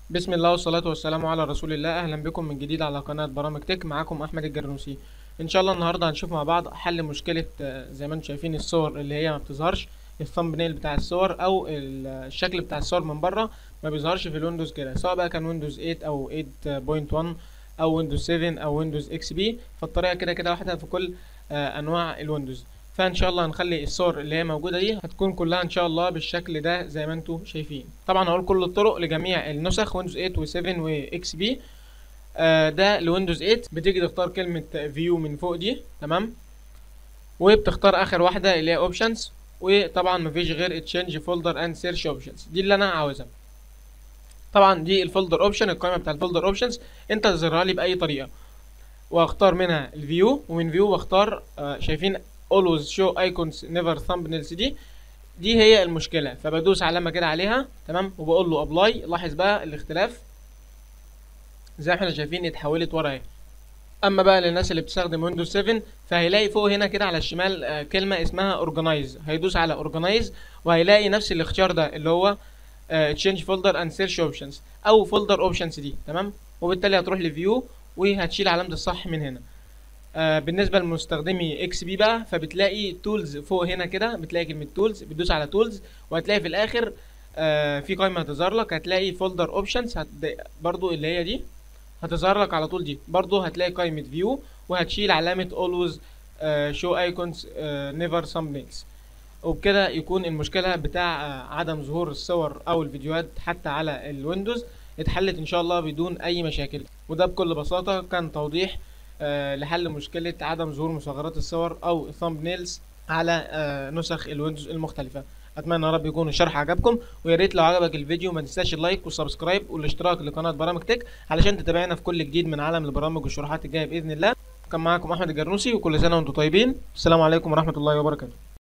بسم الله والصلاة والسلام على رسول الله أهلا بكم من جديد على قناة برامج تك معاكم أحمد الجرنوسي إن شاء الله النهاردة هنشوف مع بعض حل مشكلة آه، زي ما انتم شايفين الصور اللي هي ما بتظهرش الثامبنيل بتاع الصور أو ال- الشكل بتاع الصور من بره ما بيظهرش في الويندوز كده سواء بقى كان ويندوز 8 أو 8.1 أو ويندوز 7 أو ويندوز اكس بي فالطريقة كده كده واحدة في كل آه، أنواع الويندوز فان شاء الله هنخلي الصور اللي هي موجوده دي هتكون كلها ان شاء الله بالشكل ده زي ما انتم شايفين طبعا هقول كل الطرق لجميع النسخ ويندوز 8 و7 واكس بي آه ده لويندوز 8 بتيجي تختار كلمه فيو من فوق دي تمام وبتختار اخر واحده اللي هي اوبشنز وطبعا مفيش غير تشينج فولدر اند سيرش اوبشنز دي اللي انا عاوزها طبعا دي الفولدر اوبشن القائمه بتاع الفولدر اوبشنز انت تظهرها لي باي طريقه واختار منها الفيو ومن فيو واختار آه شايفين always show icons never thumbnails دي دي هي المشكله فبدوس علامه كده عليها تمام وبقول له ابلاي لاحظ بقى الاختلاف زي ما احنا شايفين اتحولت ورا اهي اما بقى للناس اللي بتستخدم ويندوز 7 فهيلاقي فوق هنا كده على الشمال آه، كلمه اسمها اورجنايز هيدوس على اورجنايز وهيلاقي نفس الاختيار ده اللي هو تشينج فولدر اند سيرش اوبشنز او فولدر اوبشنز دي تمام وبالتالي هتروح لفيو وهتشيل علامه الصح من هنا آه بالنسبه لمستخدمي اكس بي بقى فبتلاقي تولز فوق هنا كده بتلاقي كلمه تولز بتدوس على تولز وهتلاقي في الاخر آه في قائمه هتظهر لك هتلاقي فولدر اوبشنز هت... برضو اللي هي دي هتظهر لك على طول دي برضو هتلاقي قائمه فيو وهتشيل علامه always آه show icons آه never thumbnails وبكده يكون المشكله بتاع آه عدم ظهور الصور او الفيديوهات حتى على الويندوز اتحلت ان شاء الله بدون اي مشاكل وده بكل بساطه كان توضيح آه، لحل مشكلة عدم ظهور مصغرات الصور أو الثامبنيلز على آه، نسخ الويندوز المختلفة أتمنى يا رب يكون الشرح عجبكم ويا ريت لو عجبك الفيديو ما تنساش اللايك والسبسكرايب والاشتراك لقناة برامج تك علشان تتابعنا في كل جديد من عالم البرامج والشروحات الجاية بإذن الله كان معاكم أحمد الجرنوسي وكل سنة وأنتم طيبين السلام عليكم ورحمة الله وبركاته